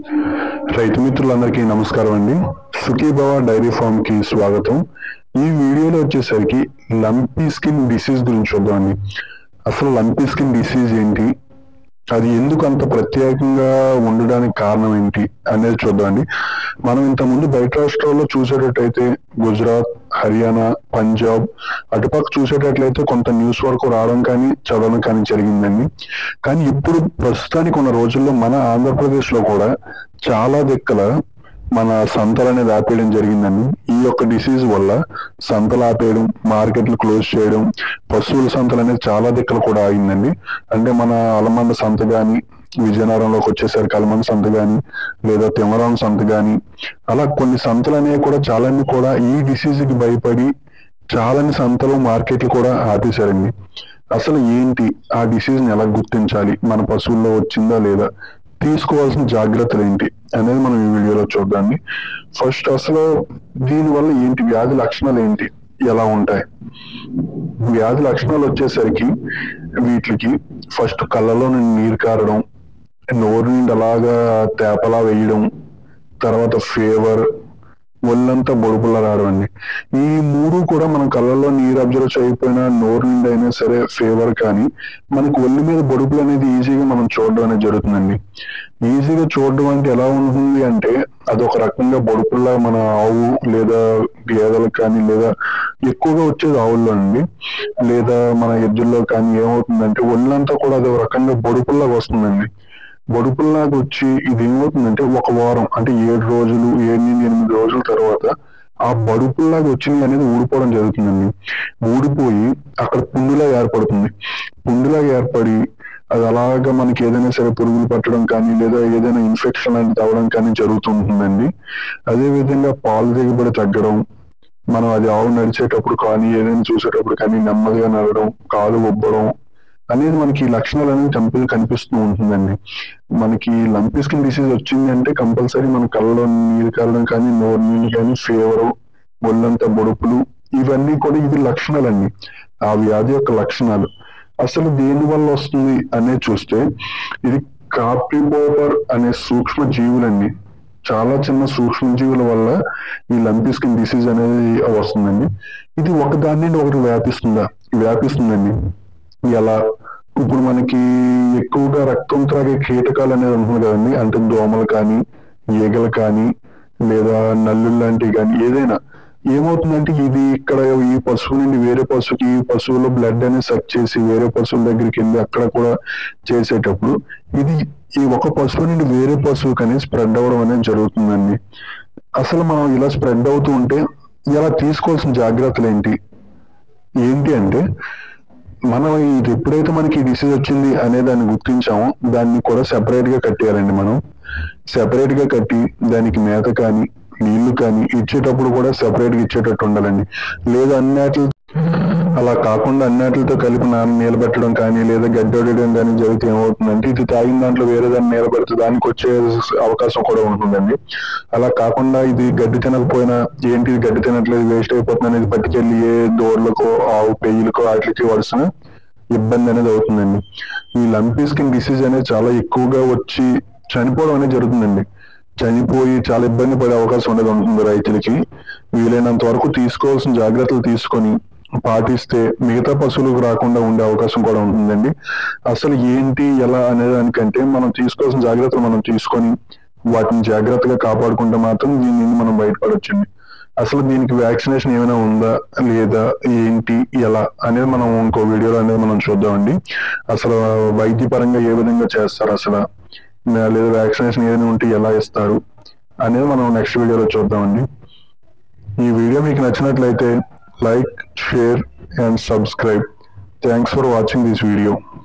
రైతు మిత్రులందరికీ నమస్కారం అండి సుఖీభవ డైరీ ఫార్మ్ కి స్వాగతం ఈ వీడియోలో వచ్చేసరికి లంపీ స్కిన్ డిసీజ్ గురించి చూద్దామండి అసలు లంపీ స్కిన్ డిసీజ్ ఏంటి అది ఎందుకు అంత ప్రత్యేకంగా ఉండడానికి కారణం ఏంటి అనేది చూద్దామండి మనం ఇంతకుముందు బయట రాష్ట్రాల్లో చూసేటట్టయితే గుజరాత్ హర్యానా పంజాబ్ అటుపక్క చూసేటట్లయితే కొంత న్యూస్ వరకు రావడం కానీ చదవడం కానీ జరిగిందండి కానీ ఇప్పుడు ప్రస్తుతానికి ఉన్న రోజుల్లో మన ఆంధ్రప్రదేశ్ లో కూడా చాలా దిక్కల మన సంతలు అనేది ఆపేయడం జరిగిందండి ఈ యొక్క డిసీజ్ వల్ల సంతలు ఆపేయడం మార్కెట్లు క్లోజ్ చేయడం పశువుల సంతలు అనేది చాలా దిక్కలు కూడా ఆగిందండి అంటే మన అలమంద సంత గాని విజయనగరంలోకి వచ్చేసరికి అలమంద సంత గాని లేదా తిమరం సంత గాని అలా కొన్ని సంతలు అనేవి కూడా చాలా కూడా ఈ డిసీజ్ కి భయపడి చాలా సంతలు మార్కెట్లు కూడా ఆపేశారండి అసలు ఏంటి ఆ డిసీజ్ ని ఎలా గుర్తించాలి మన పశువుల్లో వచ్చిందా లేదా తీసుకోవాల్సిన జాగ్రత్తలు ఏంటి అనేది మనం ఈ వీడియోలో చూద్దాండి ఫస్ట్ అసలు దీని వల్ల ఏంటి వ్యాధి లక్షణాలు ఏంటి ఎలా ఉంటాయి వ్యాధి లక్షణాలు వచ్చేసరికి వీటికి ఫస్ట్ కళ్ళలో నుండి నీరు కారడం నోరు నుండి అలాగా తేపలా వేయడం తర్వాత ఫీవర్ ఒళ్ళంతా బొడుపులా రావడం అండి ఈ మూడు కూడా మనం కళ్ళల్లో నీరు అబ్జర్వ్ చేయకపోయినా నోరు నుండి అయినా సరే ఫీవర్ కానీ మనకు ఒళ్ళు మీద బొడుపులు అనేది ఈజీగా మనం చూడడం అనేది జరుగుతుందండి ఈజీగా చూడడం అంటే ఎలా ఉంటుంది అంటే అదొక రకంగా బొడుపుల్లా మన ఆవు లేదా గేదెలకు కానీ లేదా ఎక్కువగా వచ్చేది ఆవుల్లో అండి లేదా మన ఎద్దుల్లో కానీ ఏమవుతుందంటే ఒళ్ళంతా కూడా అదొక రకంగా బొడుపుల్లాగా వస్తుందండి బొడుపుల్లాగా వచ్చి ఇది ఏమవుతుందంటే ఒక వారం అంటే ఏడు రోజులు ఏడు నుండి ఎనిమిది రోజుల తర్వాత ఆ బడుపుల్లాగా వచ్చింది అనేది ఊడిపోవడం జరుగుతుందండి ఊడిపోయి అక్కడ పుండులా ఏర్పడుతుంది పుండులాగా ఏర్పడి అది అలాగా మనకి ఏదైనా సరే పురుగులు పట్టడం కానీ లేదా ఏదైనా ఇన్ఫెక్షన్ అనేది అవ్వడం కానీ జరుగుతుంటుందండి అదే విధంగా పాలు దిగుబడి తగ్గడం మనం అది ఆవు నడిచేటప్పుడు కానీ ఏదైనా చూసేటప్పుడు కానీ నెమ్మదిగా నడవడం కాలు ఉబ్బడం అనేది మనకి ఈ లక్షణాలు అనేవి కంపెనీ కనిపిస్తూ ఉంటుందండి మనకి లంపీ స్కిన్ డిసీజ్ వచ్చింది అంటే కంపల్సరీ మన కళ్ళలో నీరు కారడం కానీ నోరు నీళ్ళు కానీ ఫీవర్ ఒళ్ళంతా బొడుపులు ఇవన్నీ కూడా ఇది లక్షణాలండి ఆ వ్యాధి యొక్క లక్షణాలు అసలు దేని వల్ల వస్తుంది అనేది చూస్తే ఇది కాప్రిబోబర్ అనే సూక్ష్మ జీవులండి చాలా చిన్న సూక్ష్మ జీవుల వల్ల ఈ లంపీ స్కిన్ డిసీజ్ అనేది వస్తుందండి ఇది ఒకదాని నుండి ఒకటి వ్యాపిస్తుందా వ్యాపిస్తుందండి ఎలా ఇప్పుడు మనకి ఎక్కువగా రక్తం త్రాగే కీటకాలు అనేది ఉంటుంది కదండి అంటే దోమలు కానీ ఈగలు కానీ లేదా నల్లులు లాంటివి కానీ ఏదైనా ఏమవుతుందంటే ఇది ఇక్కడ ఈ పశువు నుండి వేరే పశువుకి ఈ పశువులో బ్లడ్ అనేది సక్ చేసి వేరే పశువుల దగ్గరికి వెళ్ళి అక్కడ కూడా చేసేటప్పుడు ఇది ఈ ఒక పశువు నుండి వేరే పశువుకి అనేది స్ప్రెడ్ అవ్వడం అనేది జరుగుతుందండి అసలు మనం ఇలా స్ప్రెడ్ అవుతూ ఉంటే ఇలా తీసుకోవాల్సిన జాగ్రత్తలు ఏంటి ఏంటి అంటే మనం ఇది ఎప్పుడైతే మనకి ఈ డిసీజ్ వచ్చింది అనే దాన్ని గుర్తించామో దాన్ని కూడా సెపరేట్ గా కట్టేయాలండి మనం సెపరేట్ గా కట్టి దానికి మేత కానీ నీళ్లు కానీ ఇచ్చేటప్పుడు కూడా సెపరేట్ గా ఇచ్చేటట్టు ఉండాలండి లేదా అన్నిటి అలా కాకుండా అన్నిటితో కలిపి నాన్న నిలబెట్టడం కానీ లేదా గడ్డొడడం కానీ జరిగితే ఏమవుతుందంటే ఇది తాగిన దాంట్లో వేరే దాన్ని నిలబెడితే దానికి వచ్చే అవకాశం కూడా ఉంటుందండి అలా కాకుండా ఇది గడ్డి తినకపోయినా ఏంటి ఇది గడ్డి తినట్లేదు వేస్ట్ అయిపోతుంది అనేది పట్టుకెళ్ళి ఏ దోర్లకో ఆవు పెయ్యలకో వాటికి వలసిన ఇబ్బంది అనేది అవుతుందండి ఈ లంపీ స్కిన్ డిసీజ్ అనేది చాలా ఎక్కువగా వచ్చి చనిపోవడం అనేది జరుగుతుందండి చనిపోయి చాలా ఇబ్బంది పడే అవకాశం అనేది ఉంటుంది రైతులకి వీలైనంత వరకు తీసుకోవాల్సిన జాగ్రత్తలు తీసుకొని పాటిస్తే మిగతా పశువులకు రాకుండా ఉండే అవకాశం కూడా ఉంటుందండి అసలు ఏంటి ఎలా అనే దానికంటే మనం తీసుకోవాల్సిన జాగ్రత్తలు మనం తీసుకొని వాటిని జాగ్రత్తగా కాపాడుకుంటే మాత్రం దీని నుండి మనం బయటపడొచ్చండి అసలు దీనికి వ్యాక్సినేషన్ ఏమైనా ఉందా లేదా ఏంటి ఎలా అనేది మనం ఇంకో వీడియోలో అనేది మనం చూద్దామండి అసలు వైద్యపరంగా ఏ విధంగా చేస్తారు అసలు లేదా వ్యాక్సినేషన్ ఏదైనా ఉంటే ఎలా ఇస్తారు అనేది మనం నెక్స్ట్ వీడియోలో చూద్దామండి ఈ వీడియో మీకు నచ్చినట్లయితే like share and subscribe thanks for watching this video